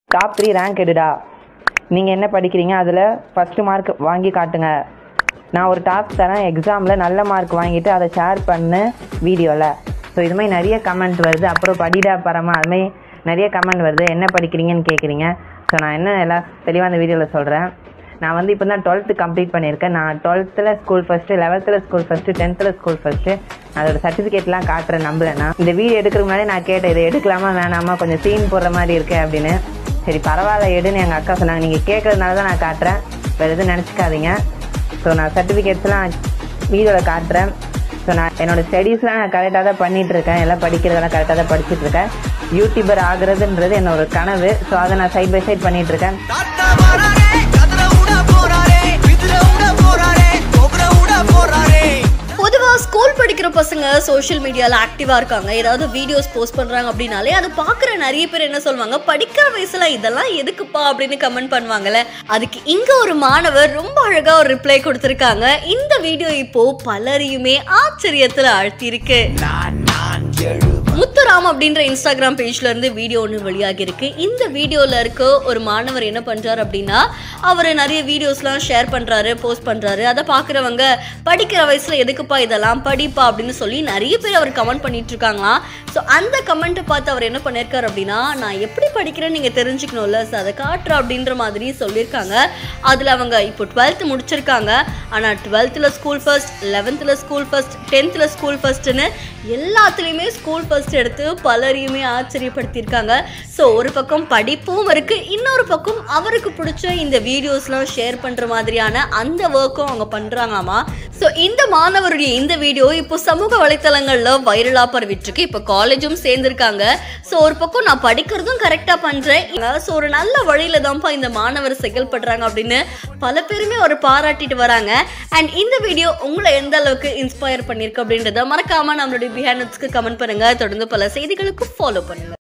top three rank எடுடா நீங்கள் என்ன படிக்கிறீங்க அதில் ஃபஸ்ட்டு மார்க் வாங்கி காட்டுங்க நான் ஒரு டாஸ்க் தரேன் எக்ஸாமில் நல்ல மார்க் வாங்கிட்டு அதை ஷேர் பண்ணு வீடியோவில் ஸோ இது மாதிரி நிறைய கமெண்ட் வருது அப்புறம் படிடா பரமா அது மாதிரி நிறைய கமெண்ட் வருது என்ன படிக்கிறீங்கன்னு கேட்குறீங்க ஸோ நான் என்ன எல்லாம் தெளிவாக அந்த வீடியோவில் சொல்கிறேன் நான் வந்து இப்போ தான் டுவெல்த்து கம்ப்ளீட் பண்ணியிருக்கேன் நான் டுவெல்த்தில் ஸ்கூல் ஃபஸ்ட்டு லெவல்த்தில் ஸ்கூல் ஃபஸ்ட்டு டென்த்தில் ஸ்கூல் ஃபஸ்ட்டு அதோட சர்டிஃபிகேட்லாம் காட்டுறேன் நம்பலண்ணா இந்த வீடியோ எடுக்கிறதுக்கு முன்னாடி நான் கேட்டேன் இதை எடுக்கலாமா வேணாமா கொஞ்சம் சீன் போடுற மாதிரி இருக்கு அப்படின்னு சரி பரவாயில்ல எடுன்னு எங்கள் அக்கா சொன்னாங்க நீங்கள் கேட்குறதுனால தான் நான் காட்டுறேன் வேறு எதுவும் நினச்சிக்காதீங்க ஸோ நான் சர்டிஃபிகேட்ஸ்லாம் வீடியோவில் காட்டுறேன் ஸோ நான் என்னோட ஸ்டடீஸ்லாம் நான் கரெக்டாக தான் பண்ணிட்டு இருக்கேன் எல்லாம் படிக்கிறதெல்லாம் கரெக்டாக தான் படிச்சுட்டு இருக்கேன் யூடியூபர் ஆகுறதுன்றது என்னோட கனவு ஸோ அதை நான் சைட் பை சைட் பண்ணிட்டு இருக்கேன் தாத்தா வராரே கதற உட போறாரே விதுற உட போறாரே கொபர உட போறாரே பொதுவா ஸ்கூல் படிக்கிற பசங்க சோஷியல் மீடியால ஆக்டிவா இருக்காங்க ஏதாவது வீடியோஸ் போஸ்ட் பண்றாங்க அப்படின்னாலே அது பாக்குற நிறைய பேர் என்ன சொல்லுவாங்க படிக்கிற வயசுல இதெல்லாம் எதுக்குப்பா அப்படின்னு கமெண்ட் பண்ணுவாங்கல்ல அதுக்கு இங்க ஒரு மாணவர் ரொம்ப அழகா ஒரு ரிப்ளை கொடுத்திருக்காங்க இந்த வீடியோ இப்போ பலரையுமே ஆச்சரியத்துல ஆழ்த்தியிருக்கு நான் நான் எழு முத்துராம் அப்படின்ற இன்ஸ்டாகிராம் பேஜ்ல இருந்து வீடியோ ஒன்று வெளியாகி இருக்கு இந்த வீடியோல இருக்க ஒரு மாணவர் என்ன பண்றாரு அப்படின்னா அவர் நிறைய வீடியோஸ்லாம் ஷேர் பண்றாரு போஸ்ட் பண்றாரு அதை பாக்குறவங்க படிக்கிற வயசுல எதுக்குப்பா இதெல்லாம் படிப்பா அப்படின்னு சொல்லி நிறைய பேர் அவர் கமெண்ட் பண்ணிட்டு இருக்காங்களாம் ஸோ அந்த கமெண்ட்டை பார்த்து அவர் என்ன பண்ணியிருக்காரு அப்படின்னா நான் எப்படி படிக்கிறேன்னு நீங்க தெரிஞ்சுக்கணும்ல ஸோ அதை காட்டுறேன் அப்படின்ற மாதிரி சொல்லியிருக்காங்க அதுல அவங்க இப்போ டுவெல்த் முடிச்சிருக்காங்க ஆனா டுவெல்த்தில் ஸ்கூல் ஃபர்ஸ்ட் லெவன்த்தில் ஸ்கூல் ஃபர்ஸ்ட் டென்த்தில் ஸ்கூல் ஃபர்ஸ்ட்னு எல்லாத்துலேயுமே ஸ்கூல் ஃபர்ஸ்ட் எடுத்து பலரையுமே ஆச்சரியப்படுத்தியிருக்காங்க ஸோ ஒரு பக்கம் படிப்பும் இருக்கு இன்னொரு பக்கம் அவருக்கு பிடிச்ச இந்த வீடியோஸ்லாம் ஷேர் பண்ற மாதிரியான அந்த ஒர்க்கும் அவங்க பண்றாங்களாமா ஸோ இந்த மாணவருடைய இந்த வீடியோ இப்போ சமூக வலைத்தளங்கள்ல வைரலா பரவிட்டு இருக்கு இப்போ காலேஜும் சேர்ந்திருக்காங்க ஸோ ஒரு பக்கம் நான் படிக்கிறதும் கரெக்டா பண்றேன் ஸோ ஒரு நல்ல வழியில தான்ப்பா இந்த மாணவர் செயல்படுறாங்க அப்படின்னு பல பேருமே ஒரு பாராட்டிட்டு வராங்க அண்ட் இந்த வீடியோ உங்களை எந்த அளவுக்கு இன்ஸ்பயர் பண்ணிருக்கு அப்படின்றத மறக்காம நம்மளுடைய பிஹேண்ட்ஸ்க்கு கமெண்ட் பண்ணுங்க தொடர்ந்து பல செய்திகளுக்கு ஃபாலோ பண்ணுங்க